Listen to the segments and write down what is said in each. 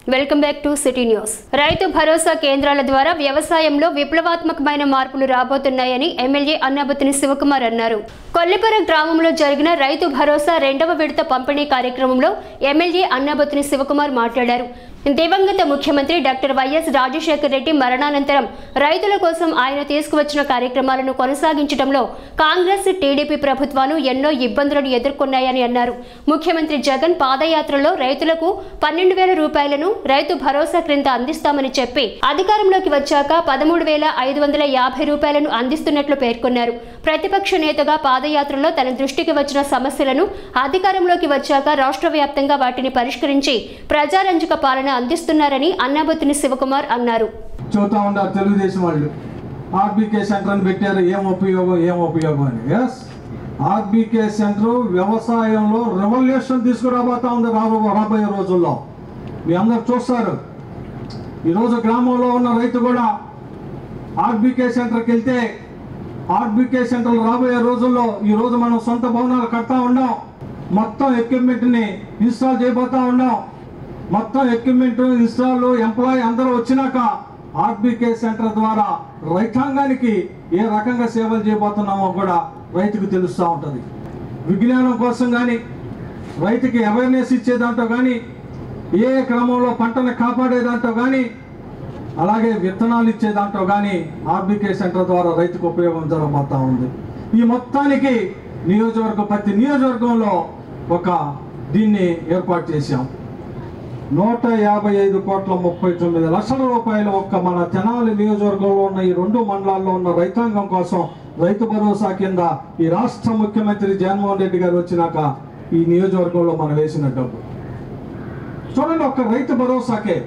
welcome back to City News Rythu Bharosa కేంద్రాల ద్వారా వ్యవసాయంలో విప్లవాత్మకమైన మార్పులు రాబోతున్నాయని ఎమ్మెల్యే అన్నాబతిని శివకుమార్ అన్నారు కొల్లిపర గ్రామంలో జరిగిన రైతు భరోసా రెండవ విడత పంపిణీ కార్యక్రమంలో ఎమ్మెల్యే అన్నాబతిని శివకుమార్ మాట్లాడారు దివంగత ముఖ్యమంత్రి డాక్టర్ వైఎస్ రాజశేఖర రెడ్డి మరణానంతరం రైతుల కోసం ఆయన తీసుకువచ్చిన కార్యక్రమాలను కొనసాగించడంలో కాంగ్రెస్ టీడీపీ ప్రభుత్వాలు ఎన్నో ఇబ్బందులను ఎదుర్కొన్నాయని అన్నారు ముఖ్యమంత్రి జగన్ పాదయాత్రలో రైతులకు పన్నెండు వేల రూపాయలను రైతు భరోసా క్రింద అందిస్తామని చెప్పి అధికారంలోకి వచ్చాక పదమూడు వేల ఐదు వందల యాభై రూపాయలను అందిస్తున్నట్లు పేర్కొన్నారు ప్రతిపక్ష నేతగా పాదయాత్రలో తన దృష్టికి వచ్చిన సమస్యలను అధికారంలోకి వచ్చాక రాష్ట్ర వ్యాప్తంగా వాటిని పరిష్కరించి ప్రజారంజక పాలన అందిస్తున్నారని అన్నాబతుని శివకుమార్ అన్నారు చూస్తూ ఉన్నారు తెలుగుదేశం వాళ్ళు ఆర్బీకే సెంటర్ అని పెట్టారు ఏం ఉపయోగం ఏం ఉపయోగం అని ఎస్ ఆర్బీకే సెంటర్ వ్యవసాయంలో రెవల్యూషన్ తీసుకురాబోతా ఉంది రాబో రాబోయే రోజుల్లో మీ అందరు చూస్తారు ఈరోజు గ్రామంలో ఉన్న రైతు కూడా ఆర్బీకే సెంటర్కి వెళ్తే ఆర్బీకే సెంటర్ రాబోయే రోజుల్లో ఈ రోజు మనం సొంత భవనాలు కడతా ఉన్నాం మొత్తం ఎక్విప్మెంట్ని ఇన్స్టాల్ చేయబోతా ఉన్నాం మొత్తం ఎక్విప్మెంట్ ఇన్స్టాల్ ఎంప్లాయీ అందరూ వచ్చినాక ఆర్బీకే సెంటర్ ద్వారా రైతాంగానికి ఏ రకంగా సేవలు చేయబోతున్నామో కూడా రైతుకు తెలుస్తూ ఉంటుంది విజ్ఞానం కోసం కానీ రైతుకి అవేర్నెస్ ఇచ్చేదాంట్లో కానీ ఏ క్రమంలో పంటను కాపాడేదాంట్లో కానీ అలాగే విత్తనాలు ఇచ్చే దాంట్లో కానీ ఆర్బీకే సెంటర్ ద్వారా రైతుకు ఉపయోగం జరగబోతా ఉంది ఈ మొత్తానికి నియోజకవర్గం ప్రతి నియోజకవర్గంలో ఒక దీన్ని ఏర్పాటు చేశాం నూట యాభై ఐదు కోట్ల ముప్పై తొమ్మిది లక్షల రూపాయలు ఒక్క మన తెనాలి నియోజకవర్గంలో ఉన్న ఈ రెండు మండలాల్లో ఉన్న రైతాంగం కోసం రైతు భరోసా కింద ఈ రాష్ట్ర ముఖ్యమంత్రి జగన్మోహన్ రెడ్డి గారు వచ్చినాక ఈ నియోజకవర్గంలో మనం వేసిన డబ్బు చూడండి ఒక్క రైతు భరోసాకే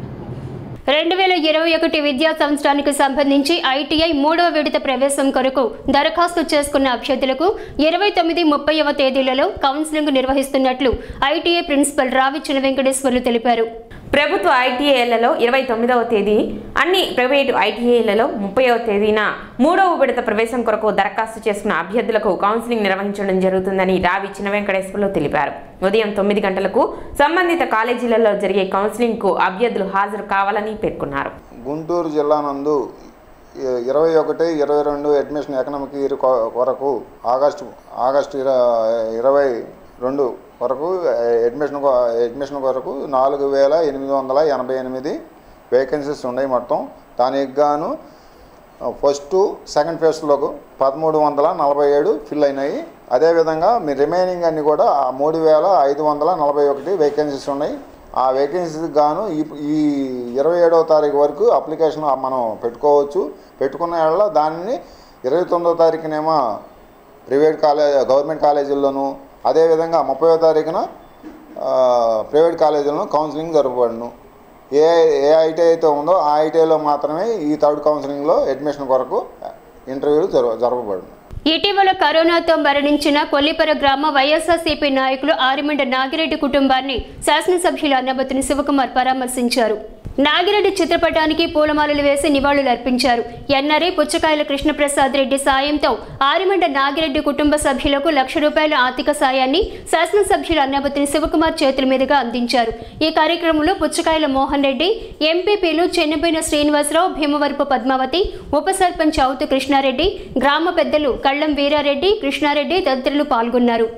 రెండు వేల ఇరవై ఒకటి విద్యా సంవత్సరానికి సంబంధించి ఐటీఐ మూడవ విడత ప్రవేశం కొరకు దరఖాస్తు చేసుకున్న అభ్యర్థులకు ఇరవై తొమ్మిది ముప్పైవ తేదీలలో కౌన్సిలింగ్ నిర్వహిస్తున్నట్లు ఐటీఐ ప్రిన్సిపల్ రావి చిన్న వెంకటేశ్వర్లు తెలిపారు ప్రభుత్వ ఐటీఐలలో ఇరవై తొమ్మిదవ తేదీ అన్ని ప్రైవేటు ఐటీఐలలో ముప్పైవ తేదీన మూడవ విడత ప్రవేశం కొరకు దరఖాస్తు చేసుకున్న అభ్యర్థులకు కౌన్సిలింగ్ నిర్వహించడం జరుగుతుందని రావి చిన్న వెంకటేశ్వర్లు తెలిపారు ఉదయం తొమ్మిది గంటలకు సంబంధిత కాలేజీలలో జరిగే కౌన్సిలింగ్కు అభ్యర్థులు హాజరు కావాలని పేర్కొన్నారు గుంటూరు జిల్లా నందు ఇ- ఇరవై ఒకటి ఇరవై రెండు అడ్మిషన్ ఎకనామిక్ ఇయర్ కొ- కొరకు ఆగస్టు ఆగస్టు ఇర- ఇరవై రెండు వరకు అడ్మిషన్ కొ- అడ్మిషన్ కొరకు నాలుగు వేల ఎనిమిది వందల ఎనభై ఎనిమిది వేకెన్సీస్ ఉన్నాయి మొత్తం దానికి గాను ఫస్ట్ సెకండ్ ఫేజ్లోకి పదమూడు వందల నలభై ఏడు ఫిల్ అయినాయి అదేవిధంగా మీ రిమైనింగ్ అన్ని కూడా ఆ మూడు వేల ఐదు వందల నలభై ఒకటి వేకెన్సీస్ ఉన్నాయి ఆ వేకెన్సీకి గాను ఈ ఈ ఇరవై ఏడవ తారీఖు వరకు అప్లికేషన్ మనం పెట్టుకోవచ్చు పెట్టుకున్న వేళ దానిని ఇరవై తొమ్మిదవ తారీఖునేమో ప్రైవేట్ కాలేజ్ గవర్నమెంట్ కాలేజీల్లోనూ అదేవిధంగా ముప్పైవ తారీఖున ఆ, ప్రైవేట్ కాలేజీలను కౌన్సిలింగ్ జరపబడును ఏ ఏ ఐటీ అయితే ఉందో ఆ ఐటీఐలో మాత్రమే ఈ థర్డ్ కౌన్సిలింగ్లో అడ్మిషన్ కొరకు ఇంటర్వ్యూలు జరగ జరపబడును ఇటీవల కరోనాతో మరణించిన కొల్లిపర గ్రామ వైఎస్ఆర్సీపీ నాయకులు ఆరిమండ నాగిరెడ్డి కుటుంబాన్ని శాసనసభ్యులు అన్నబతుని శివకుమార్ పరామర్శించారు నాగిరెడ్డి చిత్రపటానికి పూలమాలలు వేసి నివాళులర్పించారు ఎన్ఆర్ఐ పుచ్చకాయల కృష్ణప్రసాద్ రెడ్డి సాయంతో ఆరిమండ నాగిరెడ్డి కుటుంబ సభ్యులకు లక్ష రూపాయల ఆర్థిక సాయాన్ని శాసనసభ్యులు అన్నబతుని శివకుమార్ చేతుల మీదుగా అందించారు ఈ కార్యక్రమంలో పుచ్చకాయల మోహన్ రెడ్డి ఎంపీపీలు చెన్నబైన శ్రీనివాసరావు భీమవరపు పద్మావతి ఉప సర్పంచ్ అవుతు కృష్ణారెడ్డి గ్రామ పెద్దలు కళ్ళం వీరారెడ్డి కృష్ణారెడ్డి తదితరులు పాల్గొన్నారు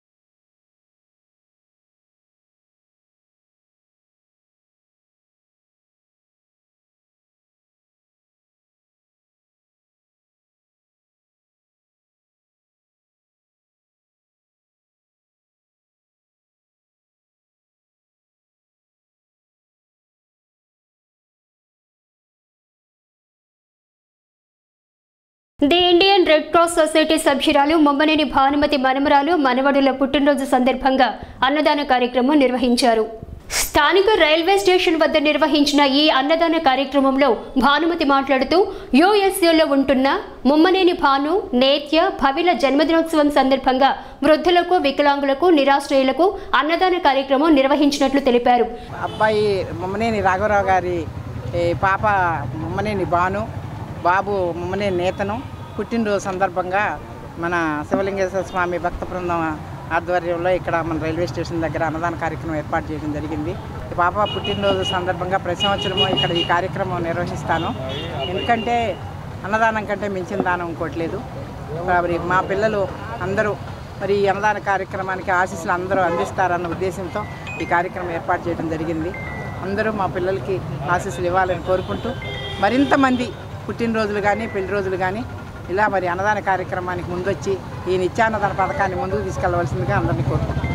the Indian Red Cross Society సభ్యురాలు మొమ్మనేని భానుమతి మనమరాలు మనవడుల పుట్టినరోజు సందర్భంగా అన్నదాన కార్యక్రమం నిర్వహించారు స్థానిక రైల్వే స్టేషన్ వద్ద నిర్వహించిన ఈ అన్నదాన కార్యక్రమంలో భానుమతి మాట్లాడుతూ యుఎస్ఏలో ఉంటున్న ముమ్మనేని భాను నేత్య భవిల జన్మదినోత్సవం సందర్భంగా వృద్ధులకు వికలాంగులకు నిరాశ్రయులకు అన్నదాన కార్యక్రమం నిర్వహించినట్లు తెలిపారు అబ్బాయి ముమ్మనేని రాఘవరావు గారి ఈ పాప ముమ్మనేని భాను బాబు ముమ్మనేని నేతను పుట్టినరోజు సందర్భంగా మన శివలింగేశ్వర స్వామి భక్త బృందం ఆధ్వర్యంలో ఇక్కడ మన రైల్వే స్టేషన్ దగ్గర అన్నదాన కార్యక్రమం ఏర్పాటు చేయడం జరిగింది ఈ పాప పుట్టినరోజు సందర్భంగా ప్రతి సంవత్సరము ఇక్కడ ఈ కార్యక్రమం నిర్వహిస్తాను ఎందుకంటే అన్నదానం కంటే మించిన దానం ఇంకోటి లేదు మరి మా పిల్లలు అందరూ మరి ఈ అన్నదాన కార్యక్రమానికి ఆశీస్సులు అందరూ అందిస్తారన్న ఉద్దేశంతో ఈ కార్యక్రమం ఏర్పాటు చేయడం జరిగింది అందరూ మా పిల్లలకి ఆశీస్సులు ఇవ్వాలని కోరుకుంటూ మరింత మంది పుట్టినరోజులు కానీ పెళ్లి రోజులు కానీ ఇలా మరి అన్నదాన కార్యక్రమానికి ముందొచ్చి ఈ నిత్యాన్నదాన పథకాన్ని ముందుకు తీసుకెళ్లవలసిందిగా అందరినీ కోరుకుంటున్నాను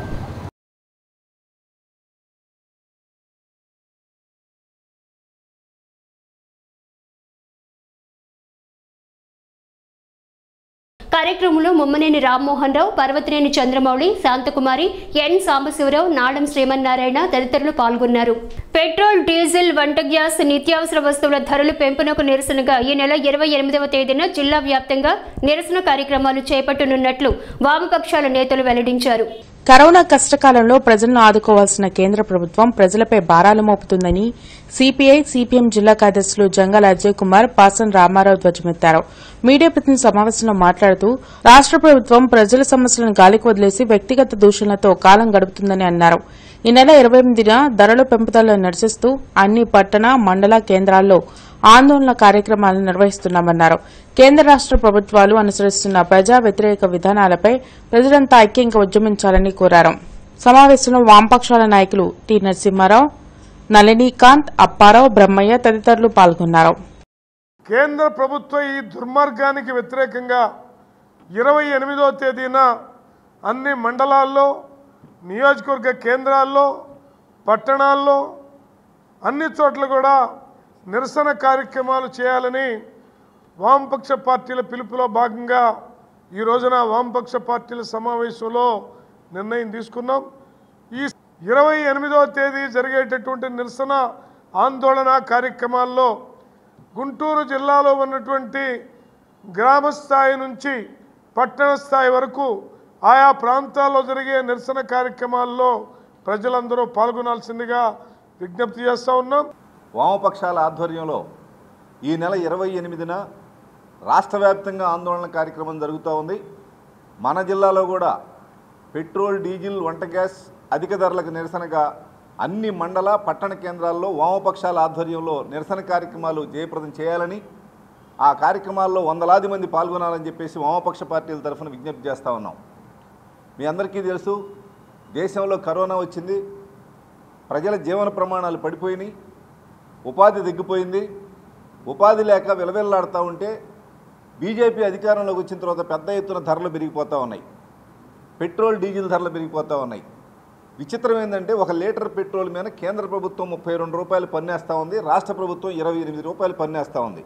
కార్యక్రమంలో ముమ్మనేని రామ్మోహన్ రావు పర్వతినేని చంద్రమౌళి శాంతకుమారి ఎన్ సాంబశివరావు నాడం శ్రీమన్నారాయణ తదితరులు పాల్గొన్నారు పెట్రోల్ డీజిల్ వంట గ్యాస్ నిత్యావసర వస్తువుల ధరలు పెంపునకు నిరసనగా ఈ నెల ఇరవై ఎనిమిదవ తేదీన జిల్లా వ్యాప్తంగా నిరసన కార్యక్రమాలు చేపట్టనున్నట్లు వామపక్షాల నేతలు వెల్లడించారు కరోనా కష్టకాలంలో ప్రజలను ఆదుకోవాల్సిన కేంద్ర ప్రభుత్వం ప్రజలపై భారాలు మోపుతుందని సిపిఐ సిపిఎం జిల్లా కార్యదర్శులు జంగాల అజయ్ కుమార్ పాసన్ రామారావు ధ్వజమెత్తారు మీడియా ప్రతినిధి సమావేశంలో మాట్లాడుతూ రాష్ట ప్రభుత్వం ప్రజల సమస్యలను గాలికి వదిలేసి వ్యక్తిగత దూషణలతో కాలం గడుపుతుందని అన్నారు ఈ నెల ఇరవై ఎనిమిదిన ధరల పెంపుదలను నిరసిస్తూ అన్ని పట్టణ మండల కేంద్రాల్లో ఆందోళన కార్యక్రమాలను నిర్వహిస్తున్నామన్నారు కేంద్ర రాష్ట ప్రభుత్వాలు అనుసరిస్తున్న ప్రజా వ్యతిరేక విధానాలపై ప్రజలంతా ఐక్యంగా ఉద్యమించాలని కోరారు సమావేశంలో వామపక్షాల నాయకులు టి నరసింహారావు నళినీకాంత్ అప్పారావు బ్రహ్మయ్య తదితరులు పాల్గొన్నారు కేంద్ర ప్రభుత్వ ఈ దుర్మార్గానికి వ్యతిరేకంగా ఇరవై ఎనిమిదో తేదీన అన్ని మండలాల్లో నియోజకవర్గ కేంద్రాల్లో పట్టణాల్లో అన్ని చోట్ల కూడా నిరసన కార్యక్రమాలు చేయాలని వామపక్ష పార్టీల పిలుపులో భాగంగా ఈ రోజున వామపక్ష పార్టీల సమావేశంలో నిర్ణయం తీసుకున్నాం ఈ ఇరవై ఎనిమిదవ తేదీ జరిగేటటువంటి నిరసన ఆందోళన కార్యక్రమాల్లో గుంటూరు జిల్లాలో ఉన్నటువంటి గ్రామ స్థాయి నుంచి పట్టణ స్థాయి వరకు ఆయా ప్రాంతాల్లో జరిగే నిరసన కార్యక్రమాల్లో ప్రజలందరూ పాల్గొనాల్సిందిగా విజ్ఞప్తి చేస్తూ ఉన్నాం వామపక్షాల ఆధ్వర్యంలో ఈ నెల ఇరవై ఎనిమిదిన రాష్ట్ర వ్యాప్తంగా ఆందోళన కార్యక్రమం జరుగుతూ ఉంది మన జిల్లాలో కూడా పెట్రోల్ డీజిల్ వంట గ్యాస్ అధిక ధరలకు నిరసనగా అన్ని మండల పట్టణ కేంద్రాల్లో వామపక్షాల ఆధ్వర్యంలో నిరసన కార్యక్రమాలు జయప్రదం చేయాలని ఆ కార్యక్రమాల్లో వందలాది మంది పాల్గొనాలని చెప్పేసి వామపక్ష పార్టీల తరఫున విజ్ఞప్తి చేస్తూ ఉన్నాం మీ అందరికీ తెలుసు దేశంలో కరోనా వచ్చింది ప్రజల జీవన ప్రమాణాలు పడిపోయినాయి ఉపాధి తగ్గిపోయింది ఉపాధి లేక విలవిల్లాడుతూ ఉంటే బీజేపీ అధికారంలోకి వచ్చిన తర్వాత పెద్ద ఎత్తున ధరలు పెరిగిపోతూ ఉన్నాయి పెట్రోల్ డీజిల్ ధరలు పెరిగిపోతూ ఉన్నాయి విచిత్రం ఏంటంటే ఒక లీటర్ పెట్రోల్ మీద కేంద్ర ప్రభుత్వం ముప్పై రెండు రూపాయలు పన్నేస్తూ ఉంది రాష్ట్ర ప్రభుత్వం ఇరవై ఎనిమిది రూపాయలు పన్నేస్తూ ఉంది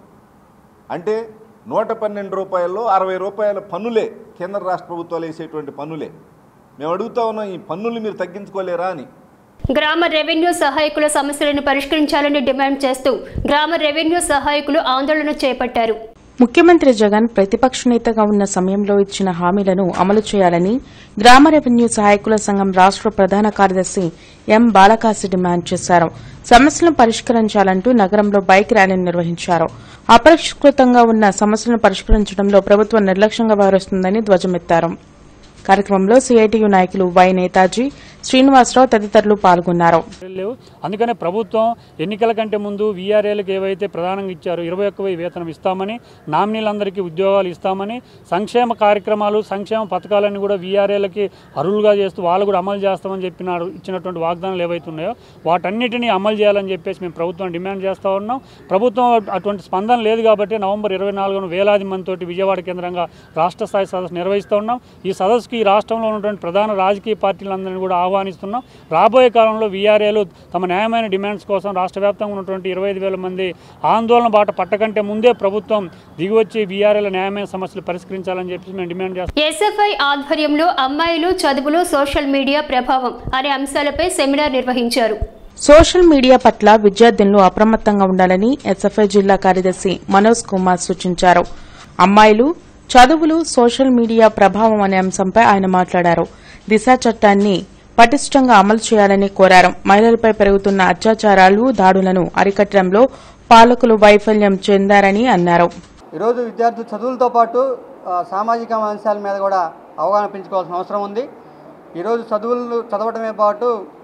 అంటే నూట పన్నెండు రూపాయల్లో అరవై రూపాయల పన్నులే కేంద్ర రాష్ట్ర ప్రభుత్వాలు వేసేటువంటి పన్నులే మేము అడుగుతా ఉన్నాం ఈ పన్నులు మీరు తగ్గించుకోలేరా అని గ్రామ రెవెన్యూ సహాయకుల సమస్యలను పరిష్కరించాలని డిమాండ్ చేస్తూ గ్రామ రెవెన్యూ సహాయకులు ఆందోళన చేపట్టారు ముఖ్యమంత్రి జగన్ ప్రతిపక్ష నేతగా ఉన్న సమయంలో ఇచ్చిన హామీలను అమలు చేయాలని గ్రామ రెవెన్యూ సహాయకుల సంఘం రాష్ట ప్రధాన కార్యదర్శి ఎం బాలకాసి డిమాండ్ చేశారు సమస్యలను పరిష్కరించాలంటూ నగరంలో బైక్ ర్యాలీని నిర్వహించారు అపరిష్కృతంగా ఉన్న సమస్యలను పరిష్కరించడంలో ప్రభుత్వం నిర్లక్ష్యంగా వ్యవహరిస్తుందని ధ్వజమెత్తారు కార్యక్రమంలో సిఐటియు నాయకులు వై నేతాజీ శ్రీనివాసరావు తదితరులు పాల్గొన్నారు లేవు అందుకనే ప్రభుత్వం ఎన్నికల కంటే ముందు వీఆర్ఏలకు ఏవైతే ప్రధానంగా ఇచ్చారో ఇరవై ఒక్క వెయ్యి వేతనం ఇస్తామని నామినీలందరికీ ఉద్యోగాలు ఇస్తామని సంక్షేమ కార్యక్రమాలు సంక్షేమ పథకాలన్నీ కూడా వీఆర్ఏలకి అర్హులుగా చేస్తూ వాళ్ళు కూడా అమలు చేస్తామని చెప్పినారు ఇచ్చినటువంటి వాగ్దానాలు ఏవైతే ఉన్నాయో వాటన్నిటినీ అమలు చేయాలని చెప్పేసి మేము ప్రభుత్వం డిమాండ్ చేస్తూ ఉన్నాం ప్రభుత్వం అటువంటి స్పందన లేదు కాబట్టి నవంబర్ ఇరవై నాలుగున వేలాది మందితోటి విజయవాడ కేంద్రంగా రాష్ట్ర స్థాయి సదస్సు నిర్వహిస్తూ ఉన్నాం ఈ సదస్సుకి ఈ రాష్ట్రంలో ఉన్నటువంటి ప్రధాన రాజకీయ పార్టీలందరినీ కూడా ఆహ్వానిస్తున్నాం రాబోయే కాలంలో వీఆర్ఏలు తమ న్యాయమైన డిమాండ్స్ కోసం రాష్ట్ర వ్యాప్తంగా ఉన్నటువంటి ఇరవై ఐదు వేల మంది ఆందోళన బాట పట్టకంటే ముందే ప్రభుత్వం దిగివచ్చి వీఆర్ఏల న్యాయమైన సమస్యలు పరిష్కరించాలని చెప్పి మేము డిమాండ్ చేస్తాం ఎస్ఎఫ్ఐ ఆధ్వర్యంలో అమ్మాయిలు చదువులు సోషల్ మీడియా ప్రభావం అనే అంశాలపై సెమినార్ నిర్వహించారు సోషల్ మీడియా పట్ల విద్యార్థినులు అప్రమత్తంగా ఉండాలని ఎస్ఎఫ్ఐ జిల్లా కార్యదర్శి మనోజ్ కుమార్ సూచించారు అమ్మాయిలు చదువులు సోషల్ మీడియా ప్రభావం అనే అంశంపై ఆయన మాట్లాడారు దిశ చట్టాన్ని పటిష్టంగా అమలు చేయాలని కోరారు మహిళలపై పెరుగుతున్న అత్యాచారాలు దాడులను అరికట్టడంలో పాలకులు వైఫల్యం చెందారని అన్నారు ఈరోజు విద్యార్థులు చదువులతో పాటు ఆ, సామాజిక అంశాల మీద కూడా అవగాహన పెంచుకోవాల్సిన అవసరం ఉంది ఈరోజు చదువులు చదవటమే పాటు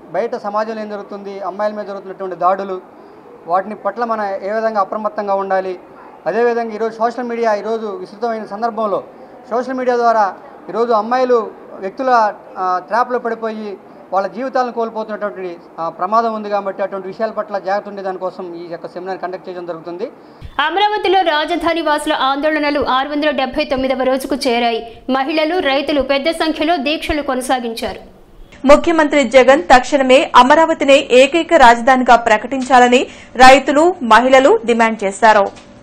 బయట సమాజంలో ఏం జరుగుతుంది అమ్మాయిల మీద జరుగుతున్నటువంటి దాడులు వాటిని పట్ల మనం ఏ విధంగా అప్రమత్తంగా ఉండాలి అదేవిధంగా ఈరోజు సోషల్ మీడియా ఈరోజు విస్తృతమైన సందర్భంలో సోషల్ మీడియా ద్వారా ఈరోజు అమ్మాయిలు వ్యక్తుల ఆ, ట్రాప్లో పడిపోయి వాళ్ళ జీవితాలను కోల్పోతున్నటువంటి ఆ, ప్రమాదం ఉంది కాబట్టి అటువంటి విషయాల పట్ల జాగ్రత్త ఉండే దానికోసం ఈ యొక్క సెమినార్ కండక్ట్ చేయడం జరుగుతుంది అమరావతిలో రాజధాని వాసుల ఆందోళనలు ఆరు వందల డెబ్బై తొమ్మిదవ రోజుకు చేరాయి మహిళలు రైతులు పెద్ద సంఖ్యలో దీక్షలు కొనసాగించారు ముఖ్యమంత్రి జగన్ తక్షణమే అమరావతిని ఏకైక రాజధానిగా ప్రకటించాలని రైతులు మహిళలు డిమాండ్ చేశారు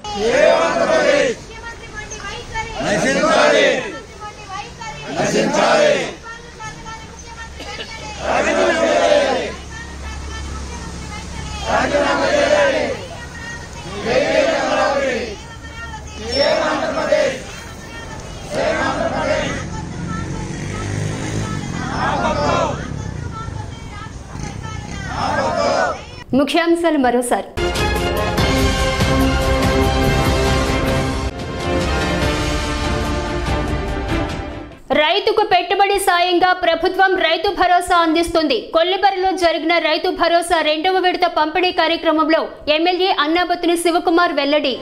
ముఖ్యాంశాలు మరోసారి రైతుకు పెట్టుబడి సాయంగా ప్రభుత్వం రైతు భరోసా అందిస్తుంది కొల్లిపరిలో జరిగిన రైతు భరోసా రెండవ విడత పంపిణీ కార్యక్రమంలో ఎమ్మెల్యే అన్నాబత్తుని శివకుమార్ వెల్లడి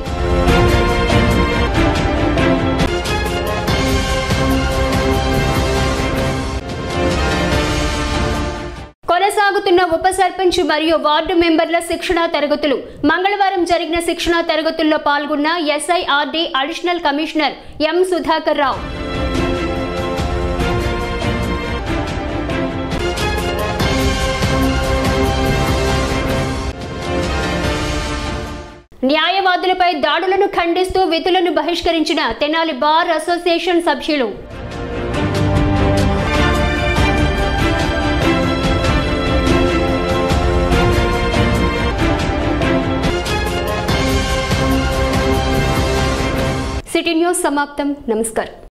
కొనసాగుతున్న ఉప సర్పంచ్ మరియు వార్డు మెంబర్ల శిక్షణా తరగతులు మంగళవారం జరిగిన శిక్షణా తరగతుల్లో పాల్గొన్న SIRD additional commissioner M Sudhakar Rao న్యాయవాదులపై దాడులను ఖండిస్తూ విధులను బహిష్కరించిన తెనాలి బార్ అసోసియేషన్ సభ్యులు సిటీ న్యూస్ సమాప్తం నమస్కారం